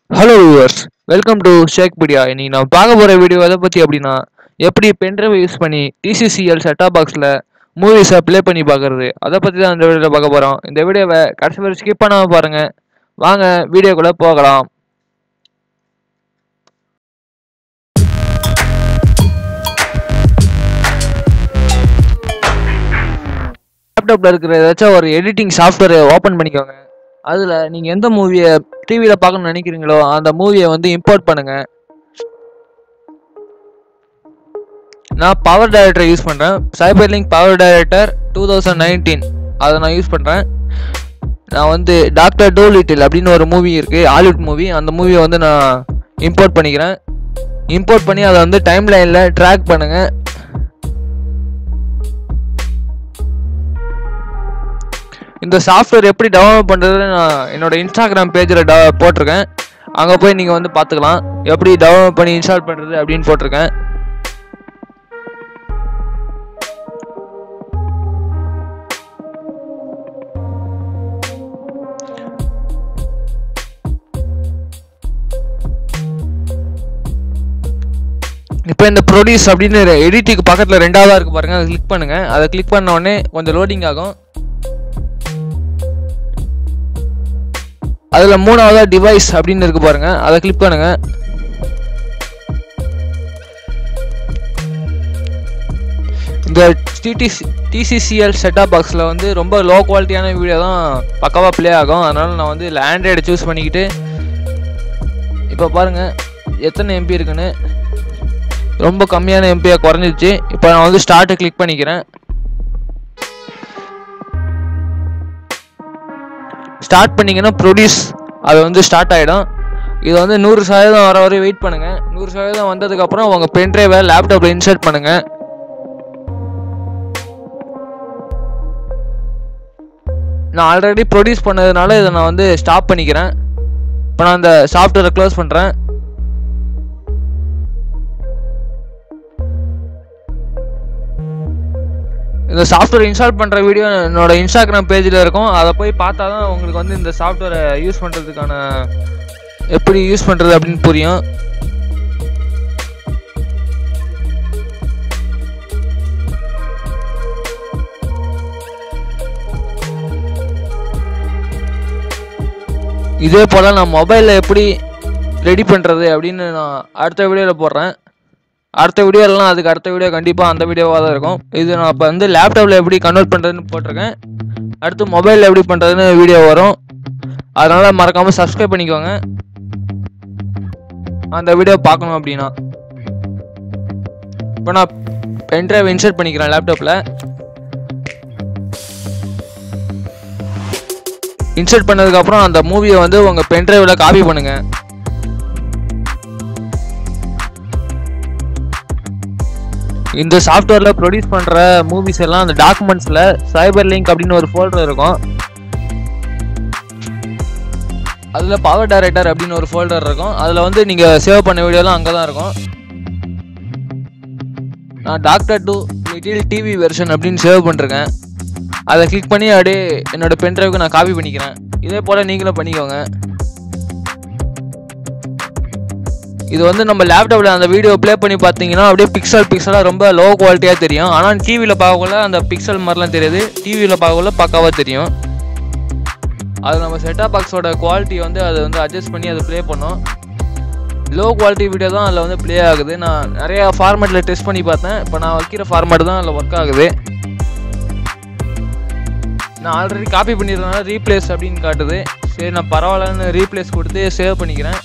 hello viewers welcome to ஷேக்பீடியா இன்னைக்கு நான் பார்க்க போகிற வீடியோ எதை பற்றி அப்படின்னா எப்படி பென்ட்ரைவ் யூஸ் பண்ணி டிசிசிஎல் செட்டாப் பாக்ஸில் மூவிஸை ப்ளே பண்ணி பார்க்குறது அதை பற்றி தான் இந்த வீடியோவில் பார்க்க போகிறோம் இந்த வீடியோவை கடைசி வரை ஸ்கிப் பண்ணாமல் பாருங்கள் வாங்க வீடியோக்குள்ளே போகலாம் லேப்டாப்பில் இருக்கிற ஏதாச்சும் ஒரு எடிட்டிங் சாஃப்ட்வேரை ஓப்பன் பண்ணிக்கோங்க அதில் நீங்கள் எந்த மூவியை டிவியில் பார்க்கணும்னு நினைக்கிறீங்களோ அந்த மூவியை வந்து இம்போர்ட் பண்ணுங்கள் நான் பவர் டைரக்டரை யூஸ் பண்ணுறேன் cyber link power director two thousand nineteen அதை நான் யூஸ் பண்ணுறேன் நான் வந்து டாக்டர் டோ லிட்டில் அப்படின்னு ஒரு மூவி இருக்குது ஹாலிவுட் மூவி அந்த மூவியை வந்து நான் இம்போர்ட் பண்ணிக்கிறேன் இம்போர்ட் பண்ணி அதை வந்து டைம் லைனில் ட்ராக் பண்ணுங்கள் இந்த சாஃப்ட்வேர் எப்படி டவுன்லோட் பண்ணுறதுன்னு நான் என்னோட இன்ஸ்டாகிராம் பேஜில் ட போட்டிருக்கேன் அங்கே போய் நீங்கள் வந்து பார்த்துக்கலாம் எப்படி டவுன்லோட் பண்ணி இன்ஸ்டால் பண்ணுறது அப்படின்னு போட்டிருக்கேன் இப்போ இந்த ப்ரொடியூஸ் அப்படின்னு எடிட்டுக்கு பக்கத்தில் ரெண்டாவதாக இருக்கு பாருங்க அதை கிளிக் பண்ணுங்க அதை கிளிக் பண்ண உடனே கொஞ்சம் லோடிங் ஆகும் அதில் மூணாவதா டிவைஸ் அப்படின்னு இருக்கு பாருங்க அதை கிளிக் பண்ணுங்க இந்த டிடிசி டிசிசிஎல் செட்டாப் பாக்ஸில் வந்து ரொம்ப லோ குவாலிட்டியான வீடியோ தான் பக்காவாக ப்ளே ஆகும் அதனால் நான் வந்து இல்லை ஆண்ட்ராய்டு சூஸ் பண்ணிக்கிட்டு இப்போ பாருங்கள் எத்தனை எம்பி இருக்குன்னு ரொம்ப கம்மியான எம்பியாக குறைஞ்சிச்சு இப்போ நான் வந்து ஸ்டார்ட்டை கிளிக் பண்ணிக்கிறேன் ஸ்டார்ட் பண்ணிங்கன்னா ப்ரொடியூஸ் அது வந்து ஸ்டார்ட் ஆகிடும் இது வந்து நூறு சதவீதம் வர வரை வெயிட் பண்ணுங்கள் நூறு சதவீதம் வந்ததுக்கப்புறம் உங்கள் பென்ட்ரைவை லேப்டாப்பில் இன்சர்ட் பண்ணுங்கள் நான் ஆல்ரெடி ப்ரொடியூஸ் பண்ணதுனால இதை நான் வந்து ஸ்டாப் பண்ணிக்கிறேன் இப்போ நான் அந்த சாஃப்ட்வேரை க்ளோஸ் பண்ணுறேன் இந்த சாஃப்ட்வேர் இன்ஸ்டால் பண்ணுற வீடியோ என்னோட இன்ஸ்டாகிராம் பேஜில் இருக்கும் அதை போய் பார்த்தா தான் உங்களுக்கு வந்து இந்த சாஃப்ட்வேரை யூஸ் பண்ணுறதுக்கான எப்படி யூஸ் பண்ணுறது அப்படின்னு புரியும் இதே போல் நான் மொபைலில் எப்படி ரெடி பண்ணுறது அப்படின்னு நான் அடுத்த வீடியோவில் போடுறேன் அடுத்த வீடியோ இல்லைனா அதுக்கு அடுத்த வீடியோ கண்டிப்பாக அந்த வீடியோவாக தான் இருக்கும் இது நான் இப்போ வந்து லேப்டாப்பில் எப்படி கன்வெர்ட் பண்ணுறதுன்னு போட்டிருக்கேன் அடுத்து மொபைலில் எப்படி பண்ணுறதுன்னு வீடியோ வரும் அதனால் மறக்காமல் சப்ஸ்கிரைப் பண்ணிக்கோங்க அந்த வீடியோ பார்க்கணும் அப்படின்னா இப்போ நான் பென்ட்ரைவ் இன்சர்ட் பண்ணிக்கிறேன் லேப்டாப்பில் இன்சர்ட் பண்ணதுக்கப்புறம் அந்த மூவியை வந்து உங்கள் பென்ட்ரைவில் காப்பி பண்ணுங்கள் இந்த சாஃப்ட்வேரில் ப்ரொடியூஸ் பண்ணுற மூவிஸ் எல்லாம் அந்த டாக்குமெண்ட்ஸில் சைபர் லிங்க் அப்படின்னு ஒரு ஃபோல்டர் இருக்கும் அதில் பவர் டைரக்டர் அப்படின்னு ஒரு ஃபோல்டர் இருக்கும் அதில் வந்து நீங்கள் சேவ் பண்ண வீடியோலாம் அங்கே தான் இருக்கும் நான் doctor two little TV version அப்படின்னு சேவ் பண்ணிருக்கேன் அதை கிளிக் பண்ணி அப்படியே என்னோட பென்ட்ரைவுக்கு நான் காப்பி பண்ணிக்கிறேன் இதே போல் நீங்களும் பண்ணிக்கோங்க இது வந்து நம்ம லேப்டாப்பில் அந்த வீடியோ ப்ளே பண்ணி பார்த்தீங்கன்னா அப்படியே பிக்சல் பிக்சலாக ரொம்ப லோ குவாலிட்டியாக தெரியும் ஆனால் டிவியில் பார்க்கக்குள்ள அந்த பிக்சல் மாதிரிலாம் தெரியாது டிவியில் பார்க்கக்குள்ள பக்காவாக தெரியும் அது நம்ம செட்டாப் பாக்ஸோட குவாலிட்டி வந்து அதை வந்து அட்ஜஸ்ட் பண்ணி அதை ப்ளே பண்ணோம் லோ குவாலிட்டி வீடியோ தான் அதில் வந்து ப்ளே ஆகுது நான் நிறையா ஃபார்மேட்டில் டெஸ்ட் பண்ணி பார்த்தேன் இப்போ நான் வைக்கிற ஃபார்மேட் தான் அதில் ஒர்க் ஆகுது நான் ஆல்ரெடி காப்பி பண்ணியிருந்தனால ரீப்ளேஸ் அப்படின்னு காட்டுது சரி நான் பரவாயில்லன்னு ரீப்ளேஸ் கொடுத்து சேவ் பண்ணிக்கிறேன்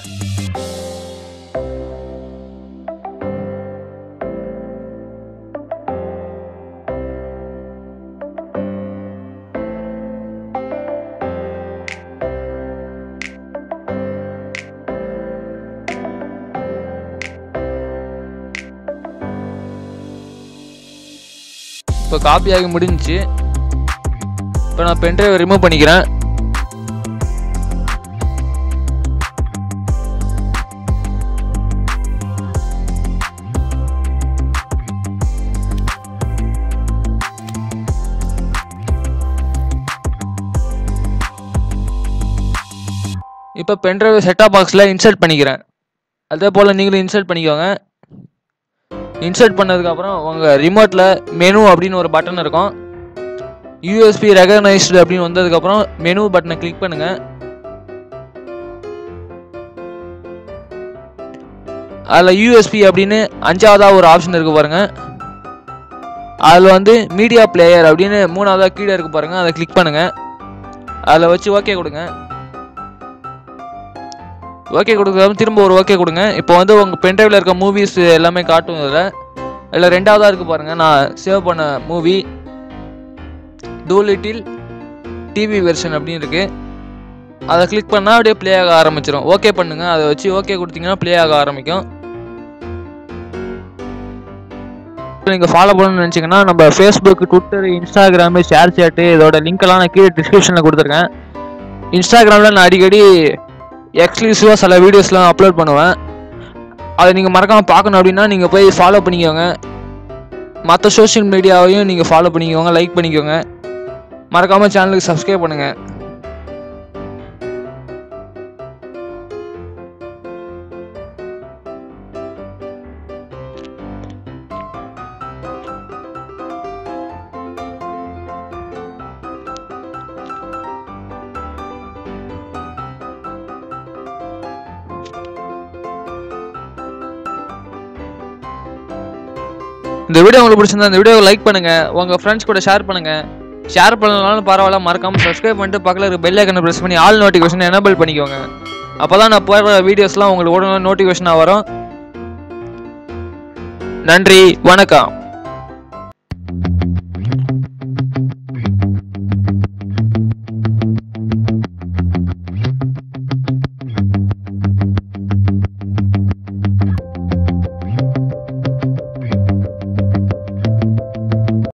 இப்போ காப்பி ஆகி முடிஞ்சிச்சு இப்போ நான் பென்ட்ரைவை ரிமூவ் பண்ணிக்கிறேன் இப்போ பென்ட்ரைவ் செட்டாப் பாக்ஸில் இன்சர்ட் பண்ணிக்கிறேன் அதே போல் நீங்களும் இன்சர்ட் பண்ணிக்கோங்க இன்சர்ட் பண்ணதுக்கப்புறம் உங்கள் ரிமோட்டில் மெனு அப்படின்னு ஒரு பட்டன் இருக்கும் யூஎஸ்பி ரெகனைஸ்டு அப்படின்னு வந்ததுக்கப்புறம் மெனு பட்டனை கிளிக் பண்ணுங்கள் அதில் யூஎஸ்பி அப்படின்னு அஞ்சாவதாக ஒரு ஆப்ஷன் இருக்குது பாருங்கள் அதில் வந்து மீடியா பிளேயர் அப்படின்னு மூணாவதாக கீழே இருக்கு பாருங்கள் அதை கிளிக் பண்ணுங்கள் அதில் வச்சு ஓகே கொடுங்க ஓகே கொடுக்குறதுக்கு திரும்ப ஒரு ஓகே கொடுங்க இப்போ வந்து உங்கள் பென்ட்ரைவில் இருக்க மூவிஸ் எல்லாமே காட்டும் இதில் இதில் ரெண்டாவதாக இருக்குது பாருங்கள் நான் சேவ் பண்ண movie two little TV version அப்படின்னு இருக்குது அதை கிளிக் பண்ணால் அப்படியே ப்ளே ஆக ஆரம்பிச்சிடும் ஓகே பண்ணுங்கள் அதை வச்சு ஓகே கொடுத்தீங்கன்னா ப்ளே ஆக ஆரம்பிக்கும் நீங்கள் ஃபாலோ பண்ணணும்னு நினச்சிங்கன்னா நம்ம Facebook Twitter Instagram ShareChat இதோட லிங்க்கெல்லாம் நான் கீழே டிஸ்கிரிப்ஷனில் கொடுத்துருக்கேன் இன்ஸ்டாகிராமில் நான் அடிக்கடி எக்ஸ்க்ளூசிவாக சில வீடியோஸ்லாம் அப்லோட் பண்ணுவேன் அதை நீங்கள் மறக்காமல் பார்க்கணும் அப்படின்னா நீங்கள் போய் ஃபாலோ பண்ணிக்கோங்க மற்ற சோஷியல் மீடியாவையும் நீங்கள் ஃபாலோ பண்ணிக்கோங்க லைக் பண்ணிக்கோங்க மறக்காமல் சேனலுக்கு சப்ஸ்கிரைப் பண்ணுங்கள் இந்த வீடியோ உங்களுக்கு பிடிச்சிருந்தா இந்த வீடியோவை லைக் பண்ணுங்க உங்க ஃப்ரெண்ட்ஸ் கூட ஷேர் பண்ணுங்க ஷேர் பண்ணலனாலும் பரவாயில்ல மறக்காம சப்ஸ்கிரைப் பண்ணிட்டு பக்கத்தில் இருக்க பெல் ஐக்கனை ப்ரெஸ் பண்ணி ஆல் நோட்டிஃபிகேஷன் எனேபிள் பண்ணிக்கோங்க அப்பதான் நான் போடுற வீடியோஸ்லாம் உங்களுக்கு உடனே நோட்டிஃபிகேஷனாக வரும் நன்றி வணக்கம்